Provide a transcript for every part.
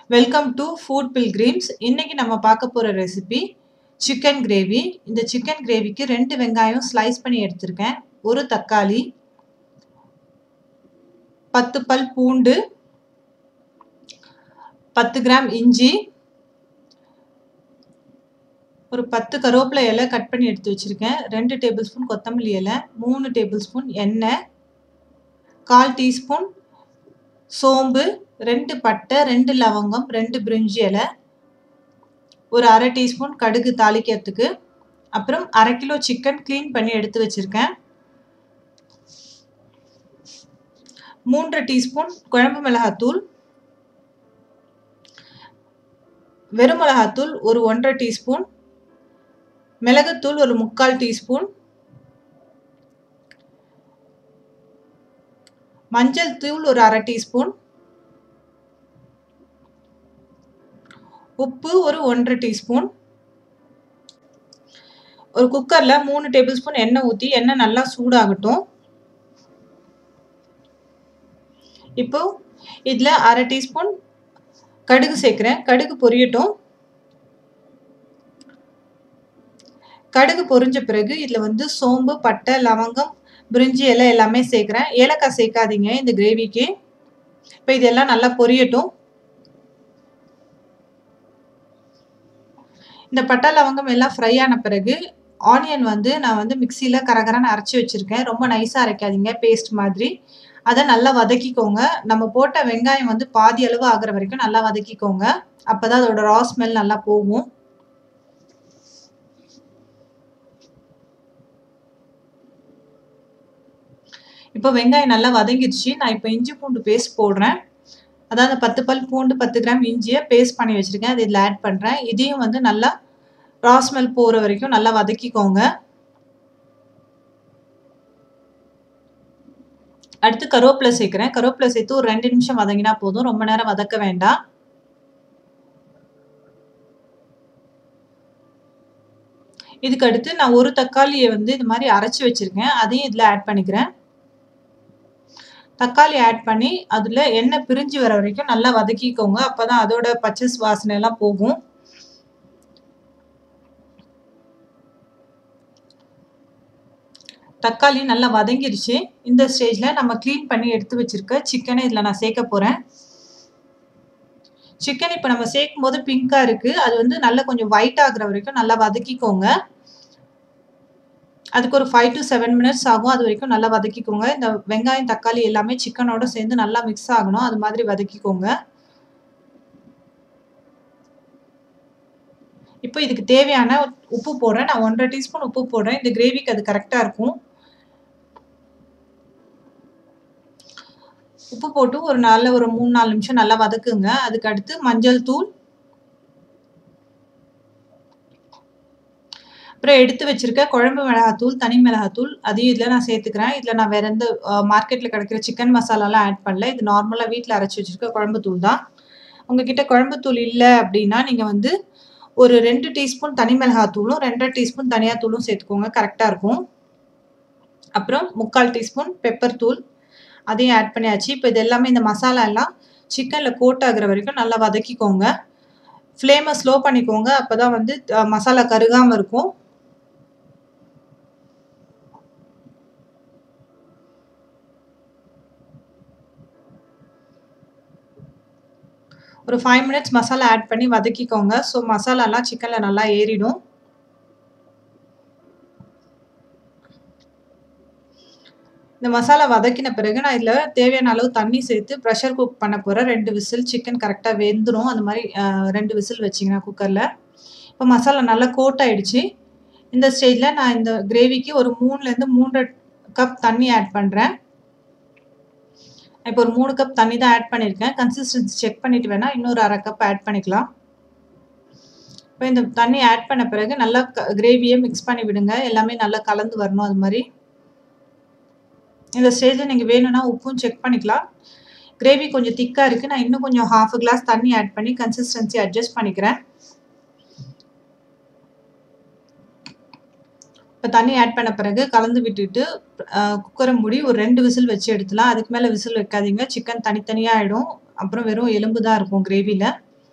Welcome to food Pilgrims இன்னைக்கு நம்ம பார்க்க போகிற ரெசிபி சிக்கன் கிரேவி இந்த சிக்கன் கிரேவிக்கு ரெண்டு வெங்காயம் ஸ்லைஸ் பண்ணி எடுத்திருக்கேன் ஒரு தக்காளி பத்து பல் பூண்டு பத்து கிராம் இஞ்சி ஒரு பத்து கருவேப்பிலை இலை கட் பண்ணி எடுத்து வச்சுருக்கேன் ரெண்டு டேபிள் ஸ்பூன் கொத்தமல்லி இலை மூணு டேபிள் ஸ்பூன் எண்ணெய் கால் டீஸ்பூன் சோம்பு ரெண்டு பட்டை ரெண்டு லவங்கம் ரெண்டு பிரிஞ்சி இலை ஒரு அரை டீஸ்பூன் கடுகு தாளிக்கிறதுக்கு அப்புறம் அரை கிலோ சிக்கன் க்ளீன் பண்ணி எடுத்து வச்சுருக்கேன் மூன்று டீஸ்பூன் குழம்பு மிளகாத்தூள் வெறும் மிளகாத்தூள் ஒரு ஒன்றரை டீஸ்பூன் மிளகுத்தூள் ஒரு முக்கால் டீஸ்பூன் மஞ்சள் தூள் ஒரு அரை டீஸ்பூன் உப்பு ஒரு ஒன்றரை டீஸ்பூன் ஒரு குக்கரில் மூணு டேபிள் ஸ்பூன் எண்ணெய் ஊற்றி எண்ணெய் நல்லா சூடாகட்டும் இப்போ இதில் அரை டீஸ்பூன் கடுகு சேர்க்குறேன் கடுகு பொரியட்டும் கடுகு பொரிஞ்ச பிறகு இதில் வந்து சோம்பு பட்டை லவங்கம் பிரிஞ்சி இலை எல்லாமே சேர்க்குறேன் ஏலக்காய் சேர்க்காதீங்க இந்த கிரேவிக்கு இப்போ இதெல்லாம் நல்லா பொரியட்டும் இந்த பட்டை லவங்கம் எல்லாம் ஃப்ரை ஆன பிறகு ஆனியன் வந்து நான் வந்து மிக்சியில் கரகரன்னு அரைச்சி வச்சுருக்கேன் ரொம்ப நைஸாக அரைக்காதீங்க பேஸ்ட் மாதிரி அதை நல்லா வதக்கிக்கோங்க நம்ம போட்ட வெங்காயம் வந்து பாதி அளவு ஆகிற வரைக்கும் நல்லா வதக்கிக்கோங்க அப்போ தான் அதோட ரா ஸ்மெல் நல்லா போகும் இப்போ வெங்காயம் நல்லா வதங்கிடுச்சு நான் இப்போ இஞ்சி பூண்டு பேஸ்ட் போடுறேன் அதாவது பத்து பல் பூண்டு பத்து கிராம் இஞ்சியை பேஸ்ட் பண்ணி வச்சுருக்கேன் அது இதில் ஆட் பண்ணுறேன் இதையும் வந்து நல்லா ரா ஸ்மெல் போகிற வரைக்கும் நல்லா வதக்கிக்கோங்க அடுத்து கருவேப்பிலை சேர்க்குறேன் கருவேப்பிலை சேர்த்து ஒரு ரெண்டு நிமிஷம் வதங்கினா போதும் ரொம்ப நேரம் வதக்க வேண்டாம் இதுக்கு அடுத்து நான் ஒரு தக்காளியை வந்து இது மாதிரி அரைச்சி வச்சுருக்கேன் அதையும் இதில் ஆட் பண்ணிக்கிறேன் தக்காளி ஆட் பண்ணி அதில் எண்ணெய் பிரிஞ்சு வர வரைக்கும் நல்லா வதக்கிக்கோங்க அப்போ தான் அதோட பச்சை வாசனை எல்லாம் போகும் தக்காளி நல்லா வதங்கிருச்சு இந்த ஸ்டேஜில் நம்ம க்ளீன் பண்ணி எடுத்து வச்சுருக்க சிக்கனை இதில் நான் சேர்க்க போகிறேன் சிக்கன் இப்போ நம்ம சேர்க்கும் போது பிங்காக இருக்குது அது வந்து நல்லா கொஞ்சம் ஒயிட் ஆகுற வரைக்கும் நல்லா வதக்கிக்கோங்க அதுக்கு ஒரு ஃபைவ் டு செவன் மினிட்ஸ் ஆகும் அது வரைக்கும் நல்லா வதக்கிக்கோங்க இந்த வெங்காயம் தக்காளி எல்லாமே சிக்கனோட சேர்ந்து நல்லா மிக்ஸ் ஆகணும் அது மாதிரி வதக்கிக்கோங்க இப்போ இதுக்கு தேவையான உப்பு போடுறேன் நான் ஒன்றரை டீஸ்பூன் உப்பு போடுறேன் இந்த கிரேவிக்கு அது கரெக்டாக இருக்கும் உப்பு போட்டு ஒரு நல்ல ஒரு மூணு நாலு நிமிஷம் நல்லா வதக்குங்க அதுக்கு அடுத்து மஞ்சள் தூள் அப்புறம் எடுத்து வச்சிருக்க குழம்பு மிளகாத்தூள் தனி மிளகாத்தூள் அதையும் இதில் நான் சேர்த்துக்கிறேன் இதில் நான் வேற எந்த மார்க்கெட்டில் கிடைக்கிற சிக்கன் மசாலாலாம் ஆட் பண்ணல இது நார்மலாக வீட்டில் அரைச்சி வச்சிருக்க குழம்பு தூள் தான் உங்ககிட்ட குழம்பு தூள் இல்லை அப்படின்னா நீங்கள் வந்து ஒரு ரெண்டு டீஸ்பூன் தனி மிளகாத்தூளும் ரெண்டரை டீஸ்பூன் தனியாத்தூளும் சேர்த்துக்கோங்க கரெக்டாக இருக்கும் அப்புறம் முக்கால் டீஸ்பூன் பெப்பர் தூள் அதையும் ஆட் பண்ணியாச்சு இப்போ இது எல்லாமே இந்த மசாலா எல்லாம் சிக்கனில் கோட் ஆகுற வரைக்கும் நல்லா வதக்கிக்கோங்க ஃப்ளேமை ஸ்லோ பண்ணிக்கோங்க அப்போ தான் வந்து மசாலா கருகாமல் இருக்கும் ஒரு ஃபைவ் மினிட்ஸ் மசாலா ஆட் பண்ணி வதக்கிக்கோங்க ஸோ மசாலாலாம் சிக்கனில் நல்லா ஏறிடும் இந்த மசாலா வதக்கின பிறகு நான் இதில் தேவையான அளவு தண்ணி சேர்த்து ப்ரெஷர் குக் பண்ண போகிறேன் ரெண்டு விசில் சிக்கன் கரெக்டாக வெந்துடும் அந்த மாதிரி ரெண்டு விசில் வச்சிங்கன்னா குக்கரில் இப்போ மசாலா நல்லா கோட் ஆகிடுச்சு இந்த ஸ்டேஜில் நான் இந்த கிரேவிக்கு ஒரு மூணுலேருந்து மூன்றரை கப் தண்ணி ஆட் பண்ணுறேன் இப்போ ஒரு மூணு கப் தண்ணி தான் ஆட் பண்ணியிருக்கேன் கன்சிஸ்டன்சி செக் பண்ணிவிட்டு வேணால் இன்னொரு அரை கப் ஆட் பண்ணிக்கலாம் இப்போ இந்த தண்ணி ஆட் பண்ண பிறகு நல்லா கிரேவியை மிக்ஸ் பண்ணி விடுங்க எல்லாமே நல்லா கலந்து வரணும் அது மாதிரி இந்த ஸ்டேஜில் நீங்கள் வேணும்னா உப்பும் செக் பண்ணிக்கலாம் கிரேவி கொஞ்சம் திக்காக இருக்குது நான் இன்னும் கொஞ்சம் ஹாஃப் கிளாஸ் தண்ணி ஆட் பண்ணி கன்சிஸ்டன்சி அட்ஜஸ்ட் பண்ணிக்கிறேன் இப்போ தண்ணி ஆட் பண்ண பிறகு கலந்து விட்டுட்டு குக்கரை மூடி ஒரு ரெண்டு விசில் வச்சு எடுத்துலாம் அதுக்கு மேலே விசில் வைக்காதீங்க சிக்கன் தனித்தனியாக ஆகிடும் அப்புறம் வெறும் எலும்பு தான் இருக்கும் கிரேவியில்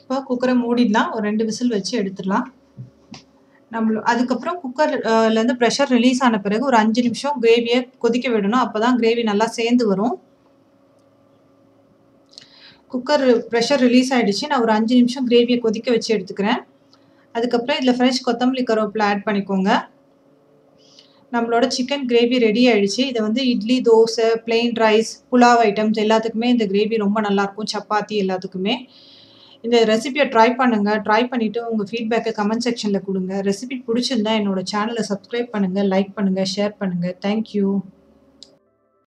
இப்போ குக்கரை மூடிடலாம். ஒரு 2 விசில் வச்சு எடுத்துடலாம். நம்மள அதுக்கப்புறம் குக்கர் அ லேருந்து ப்ரெஷர் ரிலீஸ் ஆன பிறகு ஒரு 5 நிமிஷம் கிரேவிய கொதிக்க விடணும். அப்பதான் கிரேவி நல்லா சேர்ந்து வரும். குக்கர் ப்ரெஷர் ரிலீஸ் ஆயிடுச்சு. நான் ஒரு 5 நிமிஷம் கிரேவிய கொதிக்க வச்சு எடுத்துக்கிறேன். அதுக்கப்புறம் இதில ஃப்ரெஷ் கொத்தமல்லி கருவேப்பில ஆட் பண்ணிக்கோங்க. நம்மளோட சிக்கன் கிரேவி ரெடி ஆயிடுச்சு. இத வந்து idli, dosa, plain rice, pulao items எல்லாத்துக்குமே இந்த கிரேவி ரொம்ப நல்லாருக்கும். சப்பாத்தி எல்லாத்துக்குமே. இந்த ரெசிபிய ட்ரை பண்ணுங்க. ட்ரை பண்ணிட்டு உங்க ஃபீட்பேக்க கமெண்ட் செக்ஷன்ல குடுங்க. ரெசிபி புடிச்சிருந்தா என்னோட சேனல சப்ஸ்கிரைப் பண்ணுங்க, லைக் பண்ணுங்க, ஷேர் பண்ணுங்க. Thank you.